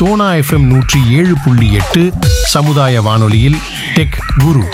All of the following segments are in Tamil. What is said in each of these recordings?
சோனா எஃப்எம் நூற்றி ஏழு புள்ளி எட்டு சமுதாய வானொலியில் டெக் குரு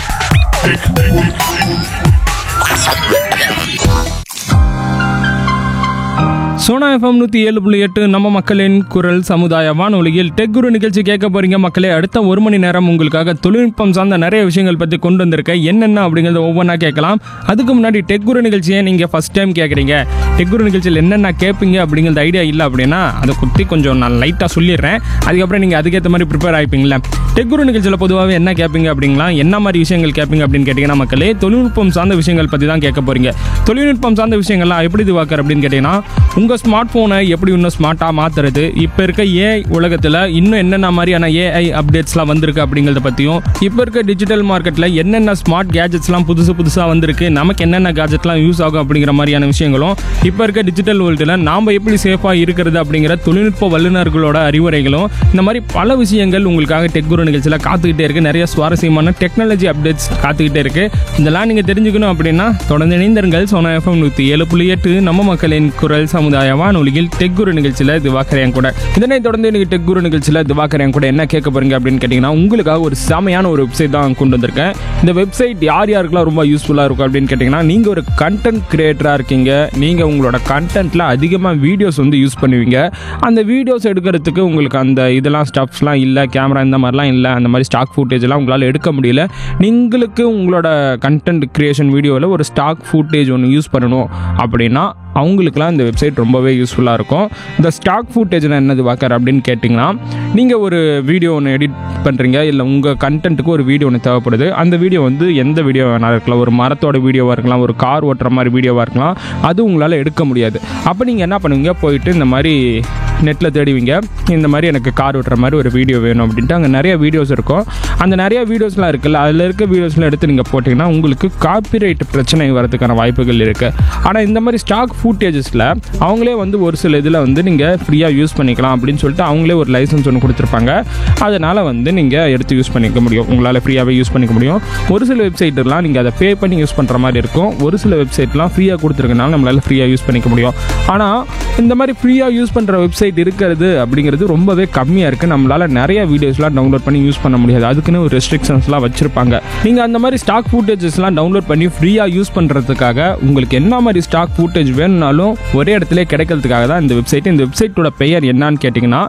சோனா எஃப்எம் நூற்றி ஏழு புள்ளி எட்டு நம்ம மக்களின் குரல் சமுதாய வானொலியில் டெக் குரு நிகழ்ச்சி கேட்க போறீங்க மக்களே அடுத்த ஒரு மணி நேரம் உங்களுக்காக தொழில்நுட்பம் சார்ந்த நிறைய விஷயங்கள் பற்றி கொண்டு வந்திருக்கேன் என்னென்ன அப்படிங்கிறத ஒவ்வொன்றா கேட்கலாம் அதுக்கு முன்னாடி டெக் குரு நிகழ்ச்சியை நீங்கள் ஃபஸ்ட் டைம் கேட்குறீங்க டெக் குரு நிகழ்ச்சியில் என்னென்ன கேட்பீங்க அப்படிங்கிறது ஐடியா இல்லை அப்படின்னா அதை பற்றி கொஞ்சம் நான் லைட்டாக சொல்லிடுறேன் அதுக்கப்புறம் நீங்கள் அதுக்கேற்ற மாதிரி ப்ரிப்பேர் ஆகிப்பீங்களா டெக் குரு நிகழ்ச்சியில் பொதுவாகவே என்ன கேட்பீங்க அப்படிங்களா என்ன மாதிரி விஷயங்கள் கேட்பீங்க அப்படின்னு கேட்டிங்கன்னா மக்களே தொழில்நுட்பம் சார்ந்த விஷயங்கள் பற்றி தான் கேட்க போறீங்க தொழில்நுட்பம் சார்ந்த விஷயங்கள்லாம் எப்படி இது வாக்கர் அப்படின்னு கேட்டிங்கன்னா உங்கள் ஸ்மார்ட் ஃபோனை எப்படி இன்னும் ஸ்மார்ட்டாக மாற்றுறது இப்போ இருக்க ஏஐ உலகத்தில் இன்னும் என்னென்ன மாதிரியான ஏஐ அப்டேட்ஸ்லாம் வந்திருக்கு அப்படிங்கிறத பற்றியும் இப்போ இருக்க டிஜிட்டல் மார்க்கெட்டில் என்னென்ன ஸ்மார்ட் கேஜெட்ஸ்லாம் புதுசு புதுசாக வந்திருக்கு நமக்கு என்னென்ன கேஜெட்லாம் யூஸ் ஆகும் அப்படிங்கிற மாதிரியான விஷயங்களும் இப்போ இருக்க டிஜிட்டல் வேர்ல்டில் நாம் எப்படி சேஃபாக இருக்கிறது அப்படிங்கிற தொழில்நுட்ப வல்லுநர்களோட அறிவுரைகளும் இந்த மாதிரி பல விஷயங்கள் உங்களுக்காக டெக் குரு நிகழ்ச்சியில் காத்துக்கிட்டே இருக்கு நிறைய சுவாரஸ்யமான டெக்னாலஜி அப்டேட்ஸ் காத்துக்கிட்டே இருக்கு இதெல்லாம் நீங்கள் தெரிஞ்சுக்கணும் அப்படின்னா தொடர்ந்து இணைந்திருங்கள் சோனா எஃப்எம் நூற்றி ஏழு புள்ளி எட்டு நம்ம மக்களின் குரல் சமுதாய வானொலியில் டெக் குரு நிகழ்ச்சியில் திவாகரையன் கூட இதனைத் தொடர்ந்து இன்னைக்கு டெக் குரு நிகழ்ச்சியில் திவாகரையன் கூட என்ன கேட்க போறீங்க அப்படின்னு கேட்டிங்கன்னா உங்களுக்காக ஒரு செமையான ஒரு வெப்சைட் தான் கொண்டு வந்திருக்கேன் இந்த வெப்சைட் யார் யாருக்கெல்லாம் ரொம்ப யூஸ்ஃபுல்லாக இருக்கும் அப்படின்னு கேட்டிங்கன்னா நீங்கள் ஒரு கண்டென்ட் கிரியேட்டராக இருக்கீங்க நீங்கள் உங்களோட கண்டென்ட்டில் அதிகமாக வீடியோஸ் வந்து யூஸ் பண்ணுவீங்க அந்த வீடியோஸ் எடுக்கிறதுக்கு உங்களுக்கு அந்த இதெல்லாம் ஸ்டப்ஸ்லாம் இல்லை கேமரா இந்த மாதிரிலாம் இல்லை அந்த மாதிரி ஸ்டாக் ஃபுட்டேஜ்லாம் உங்களால் எடுக்க முடியல நீங்களுக்கு உங்களோட கண்டென்ட் கிரியேஷன் வீடியோவில் ஒரு ஸ்டாக் ஃபுட்டேஜ் ஒன்று யூஸ் பண்ணணும் அப்படின்னா அவங்களுக்குலாம் இந்த வெப்சைட் ரொம்பவே யூஸ்ஃபுல்லாக இருக்கும் இந்த ஸ்டாக் ஃபுட்டேஜ்னா என்னது வாக்கர் அப்படின்னு கேட்டிங்கன்னா நீங்கள் ஒரு வீடியோ ஒன்று எடிட் பண்ணுறீங்க இல்லை உங்கள் கண்டென்ட்டுக்கு ஒரு வீடியோ ஒன்று தேவைப்படுது அந்த வீடியோ வந்து எந்த வீடியோ வேணாலும் இருக்கலாம் ஒரு மரத்தோட வீடியோவாக இருக்கலாம் ஒரு கார் ஓட்டுற மாதிரி வீடியோவாக இருக்கலாம் அது உங்களால் எடுக்க முடியாது அப்போ நீங்கள் என்ன பண்ணுவீங்க போயிட்டு இந்த மாதிரி நெட்டில் தேடுவீங்க இந்த மாதிரி எனக்கு கார் ஓட்டுற மாதிரி ஒரு வீடியோ வேணும் அப்படின்ட்டு அங்கே நிறைய வீடியோஸ் இருக்கும் அந்த நிறைய வீடியோஸ்லாம் இருக்குல்ல அதில் இருக்க வீடியோஸ்லாம் எடுத்து நீங்கள் போட்டிங்கன்னா உங்களுக்கு காப்பிரைட் பிரச்சனை வரதுக்கான வாய்ப்புகள் இருக்குது ஆனால் இந்த மாதிரி ஸ்டாக் ஃபூட்டேஜஸில் அவங்களே வந்து ஒரு சில இதில் வந்து நீங்கள் ஃப்ரீயாக யூஸ் பண்ணிக்கலாம் அப்படின்னு சொல்லிட்டு அவங்களே ஒரு லைசன்ஸ் ஒன்று கொடுத்துருப்பாங்க அதனால் வந்து நீங்கள் எடுத்து யூஸ் பண்ணிக்க முடியும் உங்களால் ஃப்ரீயாகவே யூஸ் பண்ணிக்க முடியும் ஒரு சில வெப்சைட்லாம் நீங்கள் அதை பே பண்ணி யூஸ் பண்ணுற மாதிரி இருக்கும் ஒரு சில வெப்சைட்லாம் ஃப்ரீயாக கொடுத்துருக்கனால நம்மளால் ஃப்ரீயாக யூஸ் பண்ணிக்க முடியும் ஆனால் இந்த மாதிரி ஃப்ரீயாக யூஸ் பண்ணுற வெப்சைட் இருக்கிறது அப்படிங்கிறது ரொம்பவே கம்மியாக இருக்குது நம்மளால் நிறைய வீடியோஸ்லாம் டவுன்லோட் பண்ணி யூஸ் பண்ண முடியாது அதுக்குன்னு ஒரு ரெஸ்ட்ரிக்ஷன்ஸ்லாம் வச்சுருப்பாங்க நீங்கள் அந்த மாதிரி ஸ்டாக் ஃபுட்டேஜஸ்லாம் டவுன்லோட் பண்ணி ஃப்ரீயாக யூஸ் பண்ணுறதுக்காக உங்களுக்கு என்ன மாதிரி ஸ்டாக் ஃபுட்டேஜ் வேணும்னாலும் ஒரே இடத்துல கிடைக்கிறதுக்காக தான் இந்த வெப்சைட் இந்த வெப்சைட்டோட பெயர் என்னன்னு கேட்டிங்கன்னா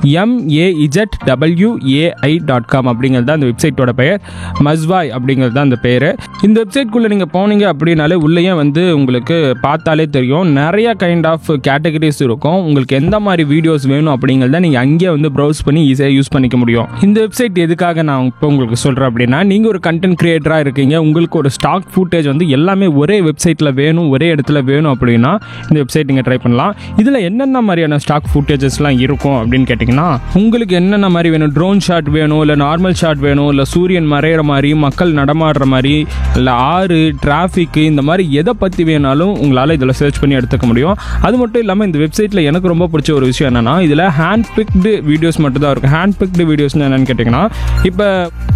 எம்ஏஇஜெட் டபிள்யூஏஐ டாட் காம் அப்படிங்கிறது தான் இந்த வெப்சைட்டோட பெயர் மஸ்வாய் அப்படிங்கிறது தான் அந்த பெயர் இந்த வெப்சைட்குள்ளே நீங்கள் போனீங்க அப்படின்னாலே உள்ளேயே வந்து உங்களுக்கு பார்த்தாலே தெரியும் நிறைய கைண்ட் ஆஃப் கேட்டகரிஸ் இருக்கும் உங்களுக்கு எந்த மாதிரி வீடியோஸ் வேணும் அப்படிங்கிறத நீங்கள் அங்கேயே வந்து ப்ரௌஸ் பண்ணி ஈஸியாக யூஸ் பண்ணிக்க முடியும் இந்த வெப்சைட் எதுக்காக நான் இப்போ உங்களுக்கு சொல்கிறேன் அப்படின்னா நீங்கள் ஒரு கண்டென்ட் கிரியேட்டராக இருக்கீங்க உங்களுக்கு ஒரு ஸ்டாக் ஃபுட்டேஜ் வந்து எல்லாமே ஒரே வெப்சைட்டில் வேணும் ஒரே இடத்துல வேணும் அப்படின்னா இந்த வெப்சைட் நீங்கள் ட்ரை பண்ணலாம் இதில் என்னென்ன மாதிரியான ஸ்டாக் ஃபுட்டேஜஸ்லாம் இருக்கும் அப்படின்னு கேட்டிங்கன்னா உங்களுக்கு என்னென்ன மாதிரி வேணும் ட்ரோன் ஷாட் வேணும் இல்லை நார்மல் ஷாட் வேணும் இல்லை சூரியன் மறையிற மாதிரி மக்கள் நடமாடுற மாதிரி இல்லை ஆறு டிராஃபிக்கு இந்த மாதிரி எதை பற்றி வேணாலும் உங்களால் இதில் சர்ச் பண்ணி எடுத்துக்க முடியும் அது மட்டும் இல்லாமல் இந்த வெப்சைட்டில் எனக்கு ரொம்ப பிடிச்ச ஒரு விஷயம் என்னென்னா இதில் ஹேண்ட் பிக்டு வீடியோஸ் மட்டும் தான் இருக்கும் ஹேண்ட் பிக்டு வீடியோஸ்னு என்னென்னு கேட்டிங்கன்னா இப்போ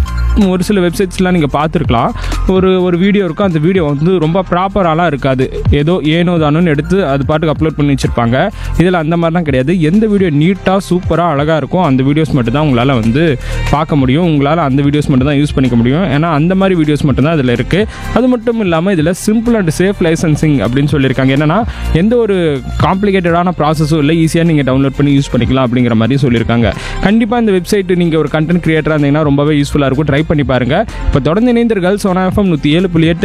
ஒரு சில வெப்சைட்ஸ்லாம் நீங்கள் பார்த்துருக்கலாம் ஒரு ஒரு வீடியோ இருக்கும் அந்த வீடியோ வந்து ரொம்ப ப்ராப்பராலாம் இருக்காது ஏதோ ஏனோ தானோன்னு எடுத்து அது பாட்டுக்கு அப்லோட் பண்ணி வச்சுருப்பாங்க இதில் அந்த மாதிரிலாம் கிடையாது எந்த வீடியோ நீட்டாக சூப்பராக அழகாக இருக்கும் அந்த வீடியோஸ் மட்டும் தான் உங்களால் வந்து பார்க்க முடியும் உங்களால் அந்த வீடியோஸ் மட்டும் தான் யூஸ் பண்ணிக்க முடியும் ஏன்னா அந்த மாதிரி வீடியோஸ் மட்டும் தான் இதில் இருக்குது அது மட்டும் இல்லாமல் இதில் சிம்பிள் அண்ட் சேஃப் லைசன்சிங் அப்படின்னு சொல்லியிருக்காங்க என்னன்னா எந்த ஒரு காம்ப்ளிகேட்டடான ப்ராசஸும் இல்லை ஈஸியாக நீங்கள் டவுன்லோட் பண்ணி யூஸ் பண்ணிக்கலாம் அப்படிங்கிற மாதிரி சொல்லியிருக்காங்க கண்டிப்பாக இந்த வெப்சைட் நீங்கள் ஒரு கண்டென்ட் கிரியேட்டராக இருந்தீங்கன்னா ரொம்பவே யூஸ்ஃபுல்லாக இருக்கும் ட்ரை பண்ணி பாருங்கள் இப்போ தொடர்ந்து இணைந்தர்கள் சோனா எஃப்எம் நூற்றி ஏழு புள்ளி எட்டு